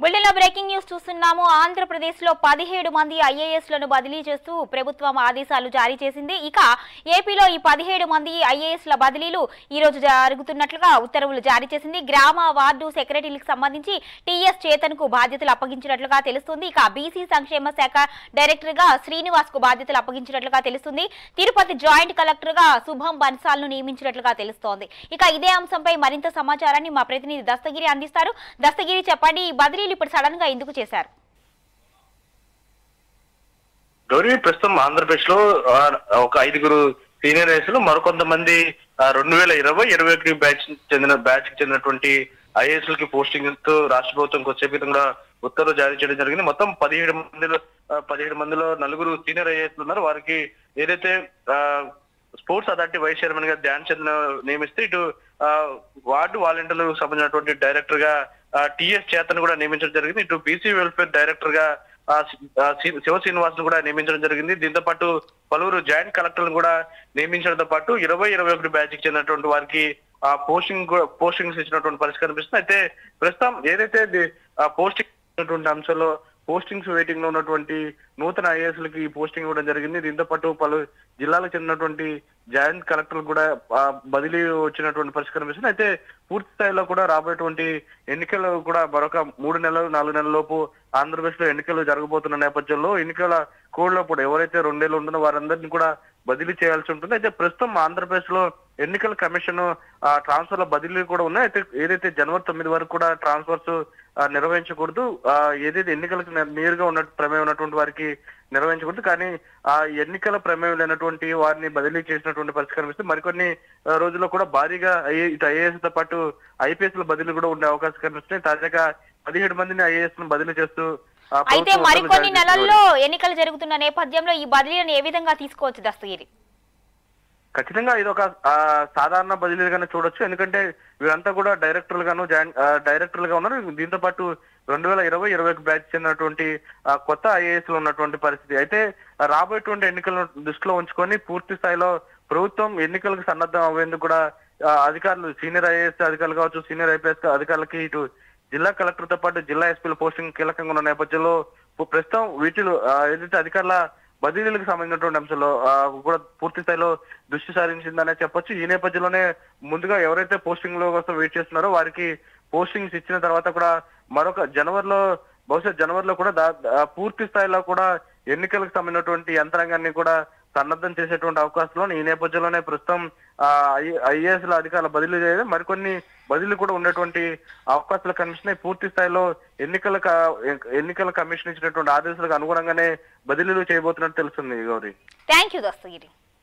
బులెటిన్లో breaking news చూస్తున్నాము ఆంధ్రప్రదేశ్ లో పదిహేడు మంది ఐఏఎస్ లను బదిలీ చేస్తూ ప్రభుత్వం ఆదేశాలు జారీ చేసింది ఇక ఏపీలో ఈ పదిహేడు మంది ఐఏఎస్ ల బదిలీలు ఈ రోజు జరుగుతున్నట్లుగా ఉత్తర్వులు జారీ చేసింది గ్రామ వార్డు సెక్రటరీలకు సంబంధించి టీఎస్ చేతన్ కు బాధ్యతలు అప్పగించినట్లుగా తెలుస్తుంది ఇక బీసీ సంక్షేమ శాఖ డైరెక్టర్ గా శ్రీనివాస్ కు బాధ్యతలు అప్పగించినట్లుగా తెలుస్తుంది తిరుపతి జాయింట్ కలెక్టర్ గా శుభం బన్సాల్ ను నియమించినట్లుగా తెలుస్తోంది ఇక ఇదే అంశంపై మరింత సమాచారాన్ని మా ప్రతినిధి దస్తగిరి అందిస్తారు దస్తగిరి చెప్పండి ఈ బదిలీలు ఇప్పుడు సడన్ గా ఎందుకు చేశారు గౌరీ ప్రస్తుతం ఆంధ్రప్రదేశ్ లో ఆ, ఒక ఐదుగురు సీనియర్ ఐఎస్లు మరికొంతమంది ఆ, రెండు వేల ఇరవై ఇరవై ఒకటి బ్యాచ్ చెందిన బ్యాచ్ కి చెందినటువంటి ఐఏఎస్ లకి పోస్టింగ్ తో రాష్ట్ర ప్రభుత్వం కొద్దిసేపు కూడా ఉత్తర్వులు జారీ చేయడం జరిగింది మొత్తం పదిహేడు మందిలో ఆ, పదిహేడు మందిలో నలుగురు సీనియర్ ఐఏఎస్ ఉన్నారు వారికి ఏదైతే ఆ, స్పోర్ట్స్ అథారిటీ వైస్ చైర్మన్ గా ధ్యాన్ చంద్ నియమిస్తే ఇటు ఆ, వార్డు వాలంటీర్లకు సంబంధించినటువంటి డైరెక్టర్ గా టిఎస్ చేతన్ కూడా నియమించడం జరిగింది ఇటు బీసీ వెల్ఫేర్ డైరెక్టర్ గా ఆ, సి- ఆ, సి- శివ శ్రీనివాస్ కూడా నియమించడం జరిగింది దీంతో పాటు పలువురు జాయింట్ కలెక్టర్లను కూడా నియమించడంతో పాటు ఇరవై ఇరవై ఒకటి బ్యాచ్ కి చెందినటువంటి వారికి ఆ పోస్టింగ్ కూడా- పోస్టింగ్స్ ఇచ్చినటువంటి పరిస్థితి కనిపిస్తుంది అయితే ప్రస్తుతం ఏదైతే ది- ఆ పోస్టింగ్ ఇచ్చినటువంటి అంశంలో పోస్టింగ్స్ వెయిటింగ్ లో ఉన్నటువంటి నూతన ఐఏఎస్ లకి ఈ పోస్టింగ్ ఇవ్వడం జరిగింది దీంతో పాటు పలు జిల్లాలకు చెందినటువంటి జాయింట్ కలెక్టర్లు కూడా ఆ, బదిలీ వచ్చినటువంటి పరిస్థితి కనిపిస్తుంది అయితే పూర్తి స్థాయిలో కూడా రాబోయేటువంటి ఎన్నికలు కూడా మరొక మూడు నెలలు నాలుగు నెలల లోపు ఆంధ్రప్రదేశ్ లో ఎన్నికలు జరగబోతున్న నేపథ్యంలో ఎన్నికల కోడ్ లో కూడా ఎవరైతే రెండేళ్ళు ఉంటున్నో వారందరినీ కూడా బదిలీ చేయాల్సి ఉంటుంది అయితే ప్రస్తుతం ఆంధ్రప్రదేశ్ లో ఎన్నికల కమిషన్ ఆ ట్రాన్స్ఫర్ లో బదిలీలు కూడా ఉన్నాయి అయితే ఏదైతే జనవరి తొమ్మిది వరకు కూడా ట్రాన్స్ఫర్స్ నిర్వహించకూడదు ఆ, ఏదైతే ఎన్నికలకు నే- నేరుగా ఉన్న ప్రమేయం ఉన్నటువంటి వారికి నిర్వహించకూడదు కానీ ఆ ఎన్నికల ప్రమేయం లేనటువంటి వారిని బదిలీ చేసినటువంటి పరిస్థితి కనిపిస్తుంది మరికొన్ని ఆ, రోజుల్లో కూడా భారీగా ఐఏ- ఇటు ఐఏఎస్ తో పాటు ఐపీఎస్ లో బదిలీ కూడా ఉండే అవకాశం కనిపిస్తుంది తాజాగా పదిహేడు మందిని ఐఏఎస్ ను బదిలీ చేస్తూ ఆ, అయితే ప్రభుత్వం ఉత్తర్వులు మరికొన్ని జారీ చేసింది. నెలల్లో ఎన్నికలు జరుగుతున్న నేపథ్యంలో ఈ బదిలీలను ఏ విధంగా తీసుకోవచ్చు దస్తగిరి ఖచ్చితంగా ఇది ఒక ఆ, సాధారణ బదిలీగానే చూడొచ్చు ఎందుకంటే వీరంతా కూడా డైరెక్టర్లు గాను జాయిన్ ఆ, డైరెక్టర్లుగా ఉన్నారు దీంతో పాటు రెండు వేల ఇరవై ఇరవై ఒక బ్యాచ్ చెందినటువంటి ఆ, కొత్త ఐఏఎస్ లో ఉన్నటువంటి పరిస్థితి అయితే ఆ, రాబోయేటువంటి ఎన్నికలను దృష్టిలో ఉంచుకొని పూర్తి స్థాయిలో ప్రభుత్వం ఎన్నికలకు సన్నద్ధం అవ్వేందుకు కూడా ఆ, అధికారులు సీనియర్ ఐఏఎస్ అధికారులు కావచ్చు సీనియర్ ఐపీఎస్ అధికారులకి ఇటు జిల్లా కలెక్టర్ తో పాటు జిల్లా ఎస్పీల పోస్టింగ్ కీలకంగా ఉన్న నేపథ్యంలో పు- ప్రస్తుతం వీటిలో ఆ, ఏదైతే అధికారుల బదిలీలకు సంబంధించినటువంటి అంశంలో ఆ, కూడా పూర్తి స్థాయిలో దృష్టి సారించిందనే చెప్పొచ్చు ఈ నేపథ్యంలోనే ముందుగా ఎవరైతే పోస్టింగ్ లో కోసం వెయిట్ చేస్తున్నారో వారికి పోస్టింగ్స్ ఇచ్చిన తర్వాత కూడా మరొక జనవరిలో బహుశా జనవరిలో కూడా దా- ఆ, పూర్తి స్థాయిలో కూడా ఎన్నికలకు సంబంధించినటువంటి యంత్రాంగాన్ని కూడా సన్నద్ధం చేసేటువంటి అవకాశంలో ఈ నేపథ్యంలోనే ప్రస్తుతం ఐఏఎస్ ల అధికారుల బదిలీ చేయడం మరికొన్ని బదిలీ కూడా ఉండేటువంటి అవకాశాలు కనిపిస్తున్నాయి పూర్తి స్థాయిలో ఎన్నికల క- ఎన్నికల కమిషన్ ఇచ్చినటువంటి ఆదేశాలకు అనుగుణంగానే బదిలీలు చేయబోతున్నట్టు తెలుస్తుంది గౌరీ థ్యాంక్ యూ దస్తగిరి